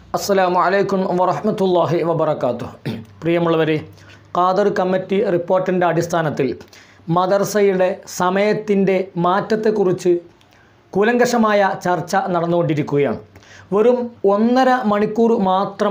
അസ്സലാമു അലൈക്കും വറഹ്മത്തുള്ളാഹി വബറകാത്തു പ്രിയമുള്ളവരെ ഖാദർ കമ്മിറ്റി റിപ്പോർട്ടിൻ്റെ അടിസ്ഥാനത്തിൽ മദർസയുടെ സമയത്തിൻ്റെ മാറ്റത്തെക്കുറിച്ച് കൂലങ്കഷമായ ചർച്ച നടന്നുകൊണ്ടിരിക്കുകയാണ് വെറും ഒന്നര മണിക്കൂർ മാത്രം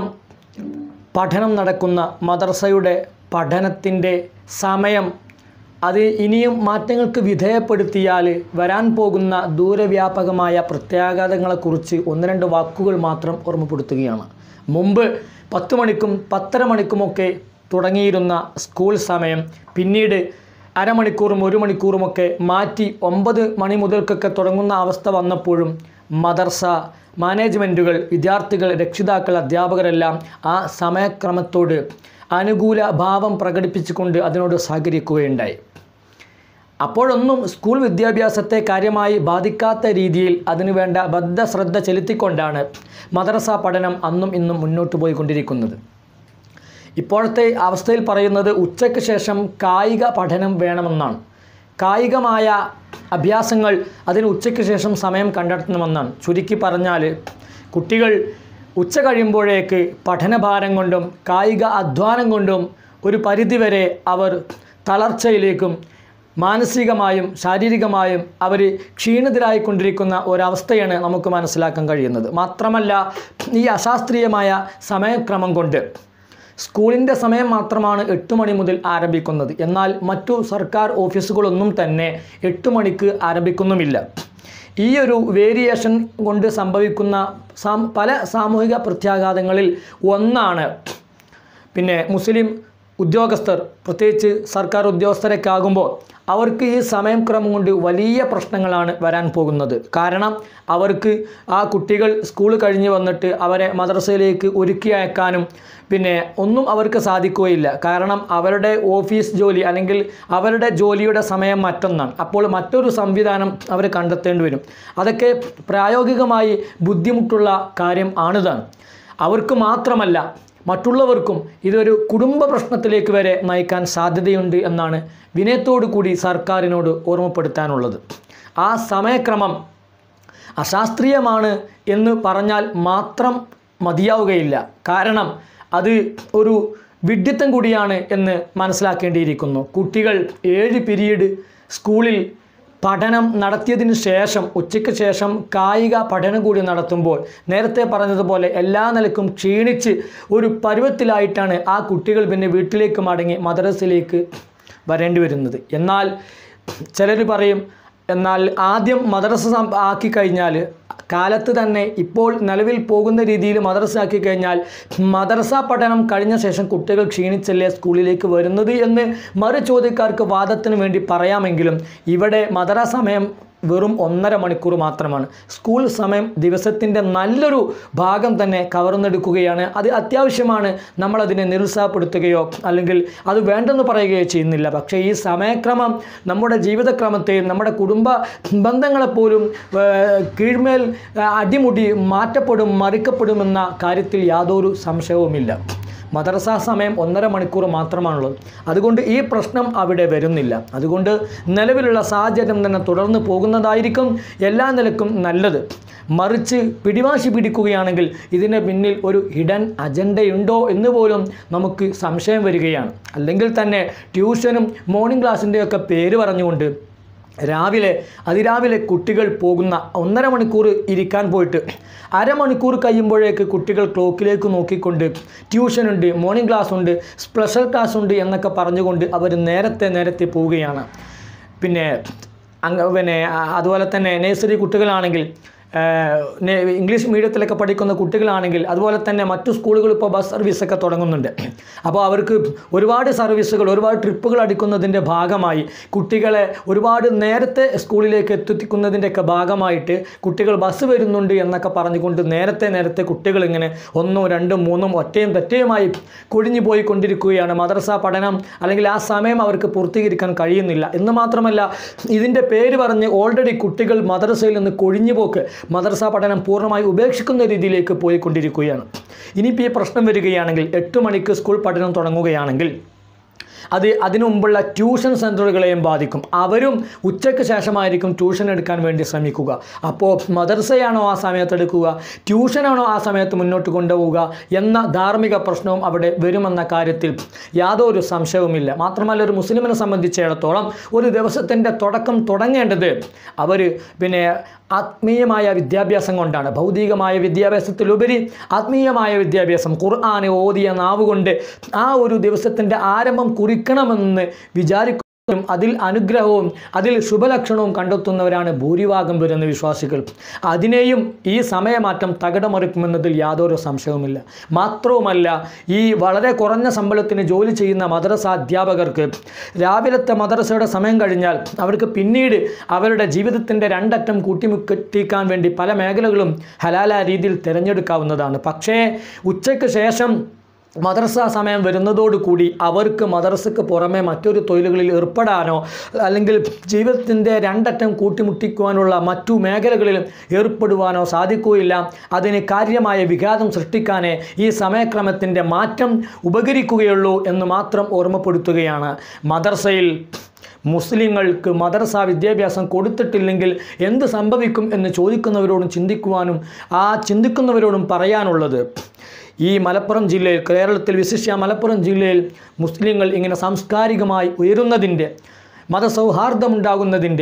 പഠനം നടക്കുന്ന മദർസയുടെ പഠനത്തിൻ്റെ സമയം അത് ഇനിയും മാറ്റങ്ങൾക്ക് വിധേയപ്പെടുത്തിയാൽ വരാൻ പോകുന്ന ദൂരവ്യാപകമായ പ്രത്യാഘാതങ്ങളെക്കുറിച്ച് ഒന്ന് രണ്ട് വാക്കുകൾ മാത്രം ഓർമ്മപ്പെടുത്തുകയാണ് മുമ്പ് പത്ത് മണിക്കും പത്തര മണിക്കുമൊക്കെ തുടങ്ങിയിരുന്ന സ്കൂൾ സമയം പിന്നീട് അരമണിക്കൂറും ഒരു മണിക്കൂറുമൊക്കെ മാറ്റി ഒമ്പത് മണി മുതൽക്കൊക്കെ തുടങ്ങുന്ന അവസ്ഥ വന്നപ്പോഴും മദർസ മാനേജ്മെൻറ്റുകൾ വിദ്യാർത്ഥികൾ രക്ഷിതാക്കൾ അധ്യാപകരെല്ലാം ആ സമയക്രമത്തോട് അനുകൂല ഭാവം പ്രകടിപ്പിച്ചുകൊണ്ട് അതിനോട് സഹകരിക്കുകയുണ്ടായി അപ്പോഴൊന്നും സ്കൂൾ വിദ്യാഭ്യാസത്തെ കാര്യമായി ബാധിക്കാത്ത രീതിയിൽ അതിനുവേണ്ട ബദ്ധശ്രദ്ധ ചെലുത്തിക്കൊണ്ടാണ് മദ്രസ പഠനം അന്നും ഇന്നും മുന്നോട്ട് പോയിക്കൊണ്ടിരിക്കുന്നത് ഇപ്പോഴത്തെ അവസ്ഥയിൽ പറയുന്നത് ഉച്ചയ്ക്ക് ശേഷം കായിക പഠനം വേണമെന്നാണ് കായികമായ അഭ്യാസങ്ങൾ അതിന് ഉച്ചയ്ക്ക് ശേഷം സമയം കണ്ടെത്തണമെന്നാണ് ചുരുക്കി പറഞ്ഞാൽ കുട്ടികൾ ഉച്ച കഴിയുമ്പോഴേക്ക് പഠനഭാരം കൊണ്ടും കായിക അധ്വാനം കൊണ്ടും ഒരു പരിധിവരെ അവർ തളർച്ചയിലേക്കും മാനസികമായും ശാരീരികമായും അവർ ക്ഷീണിതരായിക്കൊണ്ടിരിക്കുന്ന ഒരവസ്ഥയാണ് നമുക്ക് മനസ്സിലാക്കാൻ കഴിയുന്നത് മാത്രമല്ല ഈ അശാസ്ത്രീയമായ സമയക്രമം കൊണ്ട് സ്കൂളിൻ്റെ സമയം മാത്രമാണ് എട്ട് മണി മുതൽ ആരംഭിക്കുന്നത് എന്നാൽ മറ്റു സർക്കാർ ഓഫീസുകളൊന്നും തന്നെ എട്ട് മണിക്ക് ആരംഭിക്കുന്നുമില്ല ഈ ഒരു വേരിയേഷൻ കൊണ്ട് സംഭവിക്കുന്ന സാം പല സാമൂഹിക പ്രത്യാഘാതങ്ങളിൽ ഒന്നാണ് പിന്നെ മുസ്ലിം ഉദ്യോഗസ്ഥർ പ്രത്യേകിച്ച് സർക്കാർ ഉദ്യോഗസ്ഥരൊക്കെ ആകുമ്പോൾ അവർക്ക് ഈ സമയം ക്രമം കൊണ്ട് വലിയ പ്രശ്നങ്ങളാണ് വരാൻ പോകുന്നത് കാരണം അവർക്ക് ആ കുട്ടികൾ സ്കൂൾ കഴിഞ്ഞ് വന്നിട്ട് അവരെ മദ്രസയിലേക്ക് ഒരുക്കി അയക്കാനും പിന്നെ ഒന്നും അവർക്ക് സാധിക്കുകയില്ല കാരണം അവരുടെ ഓഫീസ് ജോലി അല്ലെങ്കിൽ അവരുടെ ജോലിയുടെ സമയം മറ്റൊന്നാണ് അപ്പോൾ മറ്റൊരു സംവിധാനം അവർ കണ്ടെത്തേണ്ടി വരും അതൊക്കെ പ്രായോഗികമായി ബുദ്ധിമുട്ടുള്ള കാര്യം ആണിതാണ് അവർക്ക് മാത്രമല്ല മറ്റുള്ളവർക്കും ഇതൊരു കുടുംബ പ്രശ്നത്തിലേക്ക് വരെ നയിക്കാൻ സാധ്യതയുണ്ട് എന്നാണ് വിനയത്തോടു കൂടി സർക്കാരിനോട് ഓർമ്മപ്പെടുത്താനുള്ളത് ആ സമയക്രമം അശാസ്ത്രീയമാണ് എന്ന് പറഞ്ഞാൽ മാത്രം മതിയാവുകയില്ല കാരണം അത് ഒരു വിഡ്ഢിത്തം കൂടിയാണ് എന്ന് മനസ്സിലാക്കേണ്ടിയിരിക്കുന്നു കുട്ടികൾ ഏഴ് പിരീഡ് സ്കൂളിൽ പഠനം നടത്തിയതിന് ശേഷം ഉച്ചയ്ക്ക് ശേഷം കായിക പഠനം കൂടി നടത്തുമ്പോൾ നേരത്തെ പറഞ്ഞതുപോലെ എല്ലാ നിലക്കും ക്ഷീണിച്ച് ഒരു പരുവത്തിലായിട്ടാണ് ആ കുട്ടികൾ പിന്നെ വീട്ടിലേക്ക് മടങ്ങി മദ്രസയിലേക്ക് വരേണ്ടി വരുന്നത് എന്നാൽ ചിലർ പറയും എന്നാൽ ആദ്യം മദ്രസ സം- ആക്കി കഴിഞ്ഞാൽ കാലത്ത് തന്നെ ഇപ്പോൾ നിലവിൽ പോകുന്ന രീതിയിൽ മദ്രസ ആക്കി കഴിഞ്ഞാൽ മദ്രസ പഠനം കഴിഞ്ഞ ശേഷം കുട്ടികൾ ക്ഷീണിച്ചല്ലേ സ്കൂളിലേക്ക് വരുന്നത് എന്ന് മറു ചോദ്യക്കാർക്ക് വാദത്തിന് വേണ്ടി പറയാമെങ്കിലും ഇവിടെ മദ്രസ സമയം വെറും ഒന്നര മണിക്കൂർ മാത്രമാണ് സ്കൂൾ സമയം ദിവസത്തിൻ്റെ നല്ലൊരു ഭാഗം തന്നെ കവർന്നെടുക്കുകയാണ് അത് അത്യാവശ്യമാണ് നമ്മളതിനെ നിരുത്സാഹപ്പെടുത്തുകയോ അല്ലെങ്കിൽ അത് വേണ്ടെന്ന് പറയുകയോ ചെയ്യുന്നില്ല പക്ഷേ ഈ സമയക്രമം നമ്മുടെ ജീവിതക്രമത്തെയും നമ്മുടെ കുടുംബ ബന്ധങ്ങളെപ്പോലും ഏർ, കീഴ്മേൽ ഏർ, അടിമുടി മാറ്റപ്പെടും മറിക്കപ്പെടുമെന്ന കാര്യത്തിൽ യാതൊരു സംശയവുമില്ല മദ്രസ സമയം ഒന്നര മണിക്കൂർ മാത്രമാണുള്ളത് അതുകൊണ്ട് ഈ പ്രശ്നം അവിടെ വരുന്നില്ല അതുകൊണ്ട് നിലവിലുള്ള സാഹചര്യം തന്നെ തുടർന്ന് പോകുന്നതായിരിക്കും എല്ലാ നിലക്കും നല്ലത് മറിച്ച് പിടിവാശി പിടിക്കുകയാണെങ്കിൽ ഇതിന് പിന്നിൽ ഒരു ഹിഡൻ അജണ്ടയുണ്ടോ എന്ന് പോലും നമുക്ക് സംശയം വരികയാണ് അല്ലെങ്കിൽ തന്നെ ട്യൂഷനും മോർണിംഗ് ക്ലാസ്സിൻ്റെയൊക്കെ പേര് പറഞ്ഞുകൊണ്ട് രാവിലെ അതിരാവിലെ കുട്ടികൾ പോകുന്ന ഒന്നര മണിക്കൂർ ഇരിക്കാൻ പോയിട്ട് അരമണിക്കൂർ കഴിയുമ്പോഴേക്ക് കുട്ടികൾ ക്ലോക്കിലേക്ക് നോക്കിക്കൊണ്ട് ട്യൂഷനുണ്ട് മോർണിംഗ് ക്ലാസ് ഉണ്ട് സ്പെഷ്യൽ ക്ലാസ് ഉണ്ട് എന്നൊക്കെ പറഞ്ഞുകൊണ്ട് അവർ നേരത്തെ നേരത്തെ പോവുകയാണ് പിന്നെ അങ്ങ് പിന്നെ ആ, അതുപോലെ തന്നെ നേഴ്സറി കുട്ടികളാണെങ്കിൽ ഏഹ്, നെ- ഇംഗ്ലീഷ് മീഡിയത്തിലൊക്കെ പഠിക്കുന്ന കുട്ടികളാണെങ്കിൽ അതുപോലെ തന്നെ മറ്റു സ്കൂളുകൾ ഇപ്പോൾ ബസ് സർവീസൊക്കെ തുടങ്ങുന്നുണ്ട് അപ്പോൾ അവർക്ക് ഒരുപാട് സർവീസുകൾ ഒരുപാട് ട്രിപ്പുകൾ അടിക്കുന്നതിൻ്റെ ഭാഗമായി കുട്ടികളെ ഒരുപാട് നേരത്തെ സ്കൂളിലേക്ക് എത്തിക്കുന്നതിൻ്റെയൊക്കെ ഭാഗമായിട്ട് കുട്ടികൾ ബസ് വരുന്നുണ്ട് എന്നൊക്കെ പറഞ്ഞുകൊണ്ട് നേരത്തെ നേരത്തെ കുട്ടികൾ ഇങ്ങനെ ഒന്നും രണ്ടും മൂന്നും ഒറ്റയും തെറ്റയുമായി കൊഴിഞ്ഞു പോയിക്കൊണ്ടിരിക്കുകയാണ് മദ്രസ പഠനം അല്ലെങ്കിൽ ആ സമയം അവർക്ക് പൂർത്തീകരിക്കാൻ കഴിയുന്നില്ല എന്ന് മാത്രമല്ല ഇതിൻ്റെ പേര് പറഞ്ഞ് ഓൾറെഡി കുട്ടികൾ മദ്രസയിൽ നിന്ന് കൊഴിഞ്ഞു പോക്ക് മദ്രസ പഠനം പൂർണ്ണമായി ഉപേക്ഷിക്കുന്ന രീതിയിലേക്ക് പോയിക്കൊണ്ടിരിക്കുകയാണ് ഇനിയിപ്പോൾ ഈ പ്രശ്നം വരികയാണെങ്കിൽ എട്ട് മണിക്ക് സ്കൂൾ പഠനം തുടങ്ങുകയാണെങ്കിൽ അത് അതിനു മുമ്പുള്ള ട്യൂഷൻ സെൻറ്ററുകളെയും ബാധിക്കും അവരും ഉച്ചയ്ക്ക് ശേഷമായിരിക്കും ട്യൂഷൻ എടുക്കാൻ വേണ്ടി ശ്രമിക്കുക അപ്പോൾ മദർസയാണോ ആ സമയത്ത് എടുക്കുക ട്യൂഷനാണോ ആ സമയത്ത് മുന്നോട്ട് കൊണ്ടുപോവുക എന്ന ധാർമ്മിക പ്രശ്നവും അവിടെ വരുമെന്ന കാര്യത്തിൽ യാതൊരു സംശയവുമില്ല മാത്രമല്ല ഒരു മുസ്ലിമിനെ സംബന്ധിച്ചിടത്തോളം ഒരു ദിവസത്തിൻ്റെ തുടക്കം തുടങ്ങേണ്ടത് അവർ പിന്നെ ആത്മീയമായ വിദ്യാഭ്യാസം കൊണ്ടാണ് ഭൗതികമായ വിദ്യാഭ്യാസത്തിലുപരി ആത്മീയമായ വിദ്യാഭ്യാസം ഖുർആാനെ ഓതിയ നാവുകൊണ്ട് ആ ഒരു ദിവസത്തിൻ്റെ ആരംഭം കുറിക്കണമെന്ന് വിചാരിക്കും അതിൽ അനുഗ്രഹവും അതിൽ ശുഭലക്ഷണവും കണ്ടെത്തുന്നവരാണ് ഭൂരിഭാഗം വരുന്ന വിശ്വാസികൾ അതിനെയും ഈ സമയമാറ്റം തകിടമറിക്കുമെന്നതിൽ യാതൊരു സംശയവുമില്ല മാത്രവുമല്ല ഈ വളരെ കുറഞ്ഞ ശമ്പളത്തിന് ജോലി ചെയ്യുന്ന മദ്രസ അധ്യാപകർക്ക് രാവിലത്തെ മദ്രസയുടെ സമയം കഴിഞ്ഞാൽ അവർക്ക് പിന്നീട് അവരുടെ ജീവിതത്തിൻ്റെ രണ്ടറ്റം കൂട്ടിമുട്ടിക്കാൻ വേണ്ടി പല മേഖലകളും ഹലാല രീതിയിൽ തിരഞ്ഞെടുക്കാവുന്നതാണ് പക്ഷേ ഉച്ചയ്ക്ക് ശേഷം മദ്രസ സമയം വരുന്നതോടുകൂടി അവർക്ക് മദ്രസയ്ക്ക് പുറമെ മറ്റൊരു തൊഴിലുകളിൽ ഏർപ്പെടാനോ അല്ലെങ്കിൽ ജീവിതത്തിൻ്റെ രണ്ടറ്റം കൂട്ടിമുട്ടിക്കുവാനുള്ള മറ്റു മേഖലകളിൽ ഏർപ്പെടുവാനോ സാധിക്കുകയില്ല അതിന് കാര്യമായ വിഘാതം സൃഷ്ടിക്കാനേ ഈ സമയക്രമത്തിൻ്റെ മാറ്റം ഉപകരിക്കുകയുള്ളൂ എന്ന് മാത്രം ഓർമ്മപ്പെടുത്തുകയാണ് മദ്രസയിൽ മുസ്ലിങ്ങൾക്ക് മദ്രസ വിദ്യാഭ്യാസം കൊടുത്തിട്ടില്ലെങ്കിൽ എന്ത് സംഭവിക്കും എന്ന് ചോദിക്കുന്നവരോടും ചിന്തിക്കുവാനും ആ ചിന്തിക്കുന്നവരോടും പറയാനുള്ളത് ഈ മലപ്പുറം ജില്ലയിൽ കേരളത്തിൽ വിശിഷ്യ മലപ്പുറം ജില്ലയിൽ മുസ്ലിങ്ങൾ ഇങ്ങനെ സാംസ്കാരികമായി ഉയരുന്നതിൻ്റെ മതസൗഹാർദ്ദമുണ്ടാകുന്നതിൻ്റെ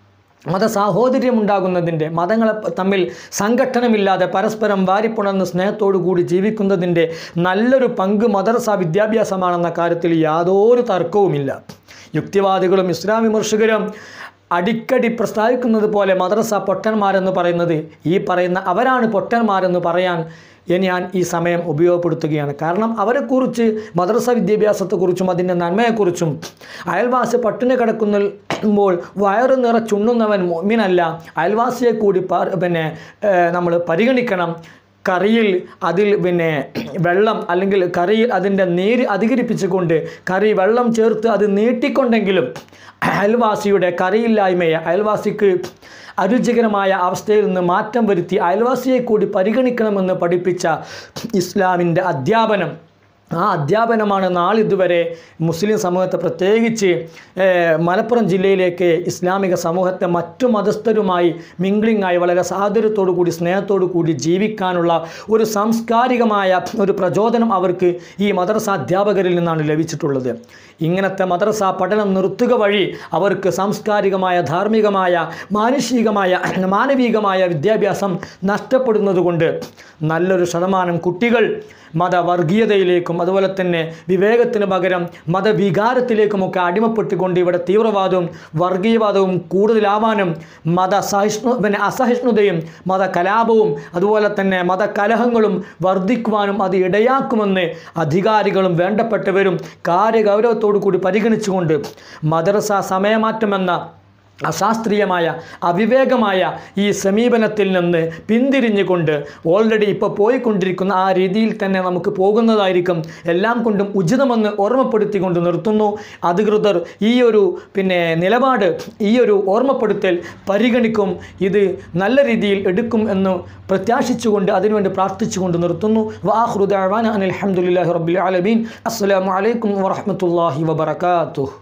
മതസാഹോദര്യമുണ്ടാകുന്നതിൻ്റെ മതങ്ങളെ തമ്മിൽ സംഘട്ടനമില്ലാതെ പരസ്പരം വാരിപ്പുണർന്ന് സ്നേഹത്തോടു കൂടി ജീവിക്കുന്നതിൻ്റെ നല്ലൊരു പങ്ക് മദർസ വിദ്യാഭ്യാസമാണെന്ന കാര്യത്തിൽ യാതൊരു തർക്കവുമില്ല യുക്തിവാദികളും ഇസ്ലാം വിമർശകരും അടിക്കടി പ്രസ്താവിക്കുന്നത് പോലെ മദ്രസ പൊട്ടന്മാരെന്ന് പറയുന്നത് ഈ പറയുന്ന അവരാണ് പൊട്ടന്മാരെന്ന് പറയാൻ ഇനി ഞാൻ ഈ സമയം ഉപയോഗപ്പെടുത്തുകയാണ് കാരണം അവരെക്കുറിച്ച് മദ്രസ വിദ്യാഭ്യാസത്തെക്കുറിച്ചും അതിൻ്റെ നന്മയെക്കുറിച്ചും അയൽവാസി പട്ടിണി കിടക്കുമ്പോൾ വയറ് നിറച്ചുണ്ണുന്നവൻ മീനല്ല അയൽവാസിയെ കൂടി പ പിന്നെ നമ്മൾ പരിഗണിക്കണം കറിയിൽ അതിൽ പിന്നെ വെള്ളം അല്ലെങ്കിൽ കറിയിൽ അതിൻ്റെ നീര് അധികരിപ്പിച്ചുകൊണ്ട് കറി വെള്ളം ചേർത്ത് അത് നീട്ടിക്കൊണ്ടെങ്കിലും അയൽവാസിയുടെ കറിയില്ലായ്മയെ അയൽവാസിക്ക് അരുചികരമായ അവസ്ഥയിൽ നിന്ന് മാറ്റം വരുത്തി അയൽവാസിയെ കൂടി പരിഗണിക്കണമെന്ന് പഠിപ്പിച്ച ഇസ്ലാമിൻ്റെ അധ്യാപനം ആ അധ്യാപനമാണ് നാളിതുവരെ മുസ്ലിം സമൂഹത്തെ പ്രത്യേകിച്ച് ഏഹ്, മലപ്പുറം ജില്ലയിലേക്ക് ഇസ്ലാമിക സമൂഹത്തെ മറ്റു മതസ്ഥരുമായി മിംഗ്ലിംഗ് ആയി വളരെ സാഹചര്യത്തോടു കൂടി സ്നേഹത്തോടു കൂടി ജീവിക്കാനുള്ള ഒരു സാംസ്കാരികമായ ഒരു പ്രചോദനം അവർക്ക് ഈ മദ്രസ അധ്യാപകരിൽ നിന്നാണ് ലഭിച്ചിട്ടുള്ളത് ഇങ്ങനത്തെ മദ്രസ പഠനം നിർത്തുക വഴി അവർക്ക് സാംസ്കാരികമായ ധാർമ്മികമായ മാനുഷികമായ മാനവികമായ വിദ്യാഭ്യാസം നഷ്ടപ്പെടുന്നതുകൊണ്ട് നല്ലൊരു ശതമാനം കുട്ടികൾ മതവർഗീയതയിലേക്കും അതുപോലെ തന്നെ വിവേകത്തിന് പകരം മതവികാരത്തിലേക്കുമൊക്കെ അടിമപ്പെട്ടുകൊണ്ട് ഇവിടെ തീവ്രവാദവും വർഗീയവാദവും കൂടുതലാവാനും മത സഹിഷ്ണു പിന്നെ അസഹിഷ്ണുതയും മതകലാപവും അതുപോലെ തന്നെ മതകലഹങ്ങളും വർദ്ധിക്കുവാനും അത് ഇടയാക്കുമെന്ന് അധികാരികളും വേണ്ടപ്പെട്ടവരും കാര്യഗൗരവത്തോടു കൂടി പരിഗണിച്ചുകൊണ്ട് മദ്രസ സമയമാറ്റമെന്ന അശാസ്ത്രീയമായ അവിവേകമായ ഈ സമീപനത്തിൽ നിന്ന് പിന്തിരിഞ്ഞുകൊണ്ട് ഓൾറെഡി ഇപ്പോൾ പോയിക്കൊണ്ടിരിക്കുന്ന ആ രീതിയിൽ തന്നെ നമുക്ക് പോകുന്നതായിരിക്കും എല്ലാം കൊണ്ടും ഉചിതമെന്ന് ഓർമ്മപ്പെടുത്തിക്കൊണ്ട് നിർത്തുന്നു അധികൃതർ ഈ ഒരു പിന്നെ നിലപാട് ഈ ഒരു ഓർമ്മപ്പെടുത്തൽ പരിഗണിക്കും ഇത് നല്ല രീതിയിൽ എടുക്കും എന്ന് പ്രത്യാശിച്ചുകൊണ്ട് അതിനുവേണ്ടി പ്രാർത്ഥിച്ചുകൊണ്ട് നിർത്തുന്നു വാഹൃദാൻ അലഹമുല്ലാഹി റബ്ബിൽ ആലമീൻ അസ്സലാമു അലൈക്കും വറഹ്മത്തുള്ളാഹി വബറകാതുഹു